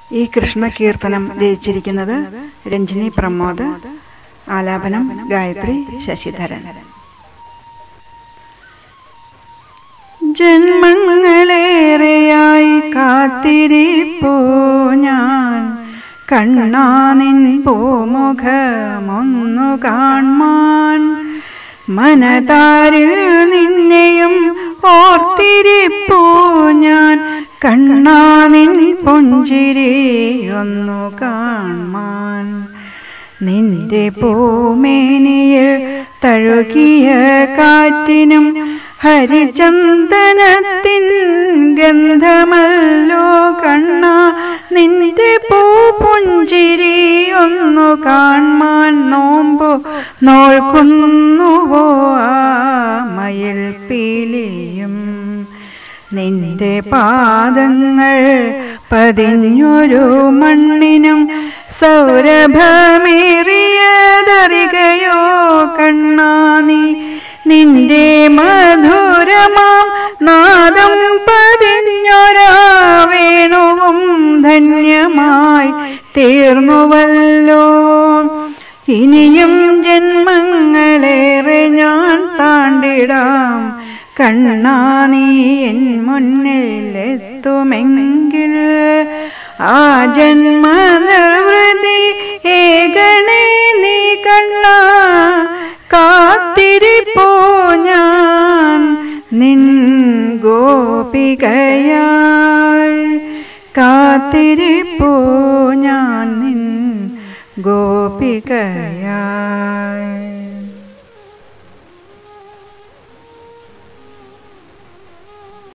ഈ കൃഷ്ണകീർത്തനം രചിച്ചിരിക്കുന്നത് രഞ്ജിനി പ്രമോദ് ആലാപനം ഗായത്രി ശശിധരൻ ജന്മങ്ങളേറെയായി കാത്തിരിപ്പൂ ഞാൻ കണ്ണാനിൻ പൂമുഖമൊന്നു കാൺമാൻ മനതാരിൽ നിന്നെയും ഓർത്തിരിപ്പൂ ഞാൻ കണ്ണാനിൻ പുഞ്ചിരിയൊന്നു കാൺമാൻ നിന്റെ പൂമേനിയിൽ തഴുകിയ കാറ്റിനും ഹരിചന്ദനത്തിൻ ഗന്ധമല്ലോ കണ്ണ നിന്റെ പൂപുഞ്ചിരി ഒന്നു കാൺമാൻ നോമ്പു നോൾക്കുന്നുവോ ആ മയിൽ പീലിയും നിന്റെ പാദങ്ങൾ പതിഞ്ഞൊരു മണ്ണിനും സൗരഭമേറിയതറികയോ കണ്ണാനി നിന്റെ മധുരമാം നാദം പതിഞ്ഞൊരാ വേണുവും ധന്യമായി തീർന്നുവല്ലോ ഇനിയും ജന്മങ്ങളേറെ ഞാൻ താണ്ടിടാം കണ്ണാനീ എൻ മുന്നിലെത്തുമെങ്കിൽ ആ ജന്മനിർവൃതി ഏകണേ നീ കണ്ണ കാത്തിരിപ്പോ ഞാൻ നിൻ ഗോപികയാൾ കാത്തിരിപ്പോ ഞാൻ നിൻ ഗോപികയാൾ